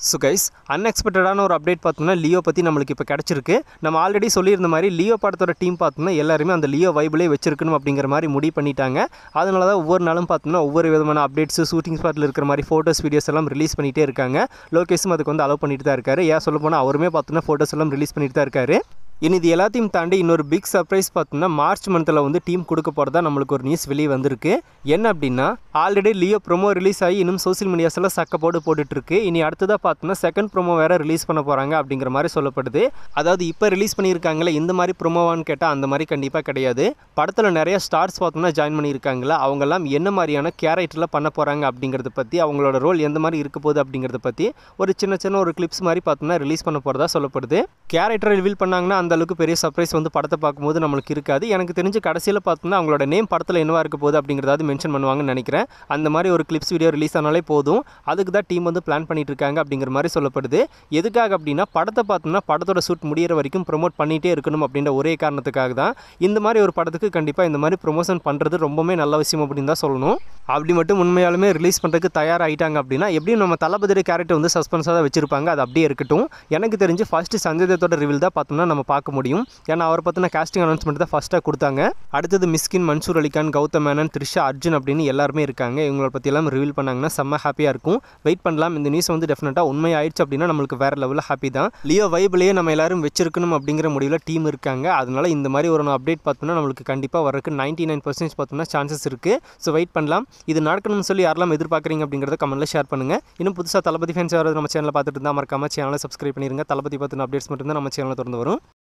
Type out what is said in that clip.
so guys அன்எக்ஸ்பெக்டடான ஒரு update பார்த்தோம்னா Leo பற்றி நம்மளுக்கு இப்போ கிடச்சிருக்கு நம்ம ஆல்ரெடி சொல்லியிருந்த மாதிரி லியோ படத்தோட டீம் பார்த்தோம்னா எல்லாருமே அந்த லியோ வைபிளே வச்சிருக்கணும் அப்படிங்கிற மாதிரி முடிவு பண்ணிட்டாங்க அதனால தான் ஒவ்வொரு நாளும் பார்த்தோம்னா ஒவ்வொரு விதமான அப்டேட்ஸ் ஷூட்டிங் ஸ்பாட்டில் இருக்கிற மாதிரி ஃபோட்டோஸ் வீடியோஸ் எல்லாம் ரிலீஸ் பண்ணிகிட்டே இருக்காங்க லோகேஷும் அதுக்கு வந்து அலோவ் பண்ணிட்டு தான் இருக்காரு ஏன் சொல்ல போனால் அவருமே பார்த்தோம்னா ஃபோட்டோஸ் எல்லாம் ரிலீஸ் பண்ணிட்டு தான் இருக்காரு இனி இது எல்லாத்தையும் தாண்டி இன்னொரு பிக் சர்ப்ரைஸ் பார்த்தோம்னா மார்ச் மந்தில் வந்து டீம் கொடுக்க போகிறதா நம்மளுக்கு ஒரு நியூஸ் வெளியே வந்திருக்கு என்ன அப்படின்னா ஆல்ரெடி லியோ ப்ரோமோ ரிலீஸ் ஆகி இன்னும் சோஷியல் மீடியாஸில் சக்க போட்டு போட்டுட்டு இருக்கு இனி அடுத்ததாக பார்த்தோம்னா செகண்ட் ப்ரோமோ வேறு ரிலீஸ் பண்ண போகிறாங்க அப்படிங்கிற மாதிரி சொல்லப்படுது அதாவது இப்போ ரிலீஸ் பண்ணியிருக்காங்களே இந்த மாதிரி ப்ரோமோவான்னு கேட்டால் அந்த மாதிரி கண்டிப்பாக கிடையாது படத்தில் நிறைய ஸ்டார்ஸ் பார்த்தோம்னா ஜாயின் பண்ணியிருக்காங்களா அவங்கெல்லாம் என்ன மாதிரியான கேரக்டரில் பண்ண போகிறாங்க அப்படிங்கிறத பற்றி அவங்களோட ரோல் எந்த மாதிரி இருக்க போகுது அப்படிங்கிறத பற்றி ஒரு சின்ன சின்ன ஒரு கிளிப்ஸ் மாதிரி பார்த்தோம்னா ரிலீஸ் பண்ண போகிறதா சொல்லப்படுது கேரக்டர் ரிவீல் பண்ணாங்கன்னா அந்த அளவுக்கு பெரிய சர்ப்ரைஸ் வந்து படத்தை பார்க்கும்போது நம்மளுக்கு இருக்காது எனக்கு தெரிஞ்சு கடைசியில் பார்த்தோம்னா அவங்களோட நேம் படத்தில் என்னவா இருக்க போகுது அப்படிங்கிறதாவது மென்ஷன் பண்ணுவாங்கன்னு நினைக்கிறேன் அந்த மாதிரி ஒரு கிளிப்ஸ் வீடியோ ரிலீஸ் ஆனாலே போதும் அதுக்கு தான் டீம் வந்து பிளான் பண்ணிட்டு இருக்காங்க அப்படிங்கிற மாதிரி சொல்லப்படுது எதுக்காக அப்படின்னா படத்தை பார்த்தோம்னா படத்தோட ஷூட் முடியிற வரைக்கும் ப்ரொமோட் பண்ணிகிட்டே இருக்கணும் அப்படின்ற ஒரே காரணத்துக்காக தான் இந்த மாதிரி ஒரு படத்துக்கு கண்டிப்பாக இந்த மாதிரி ப்ரொமோஷன் பண்ணுறது ரொம்பவுமே நல்ல விஷயம் அப்படின்னு தான் சொல்லணும் அப்படி மட்டும் உண்மையாலுமே ரிலீஸ் பண்ணுறதுக்கு தயாராகிட்டாங்க அப்படின்னா எப்படியும் நம்ம தளபதியோட கேரக்டர் வந்து சஸ்பென்ஸாக தான் வச்சிருப்பாங்க அது அப்படியே இருக்கட்டும் எனக்கு தெரிஞ்சு ஃபஸ்ட்டு சஞ்சய் தத்தோட ரிவீல் தான் பார்த்தோம்னா நம்ம பார்க்க முடியும் ஏன்னா அவர் பற்றின காஸ்டிங் அனௌன்ஸ்மெண்ட் தான் ஃபஸ்ட்டாக கொடுத்தாங்க அடுத்தது மிஸ்கின் மன்சூர் அலிகான் கௌதம் மேனன் த்ரிஷா அர்ஜுன் அப்படின்னு எல்லாருமே இருக்காங்க இவங்களை பற்றியெல்லாம் ரிவீல் பண்ணாங்கன்னா செம்ம ஹாப்பியாக இருக்கும் வெயிட் பண்ணலாம் இந்த நியூஸ் வந்து டெஃபினட்டாக உண்மை ஆயிடுச்சு அப்படின்னா நம்மளுக்கு வேறு லெவலில் ஹாப்பி தான் லியோ வைபிளையே நம்ம எல்லாரும் வச்சிருக்கணும் அப்படிங்கிற முடிவில் டீம் இருக்காங்க அதனால இந்த மாதிரி ஒரு அப்டேட் பார்த்தோம்னா நம்மளுக்கு கண்டிப்பாக வரக்கு நைன்ட்டி நைன் பர்சன்டேஜ் பார்த்தோம்னா சான்சஸ் இருக்குது ஸோ வெயிட் பண்ணலாம் இது நடக்கணும்னு சொல்லி யாரெல்லாம் எதிர்பார்க்குறீங்க அப்படிங்கிறத கமெண்ட்டில் ஷேர் பண்ணுங்கள் இன்னும் புதுசாக தளபதி ஃபேன்ஸ் யாராவது நம்ம சேனலில் பார்த்துட்டு இருந்தால் மறக்காம சேனலை சப்ஸ்கிரைப் பண்ணிருங்க தளபதி பற்றின அப்டேட்ஸ் மட்டும்தான் நம்ம சேனலில் திறந்து வரும்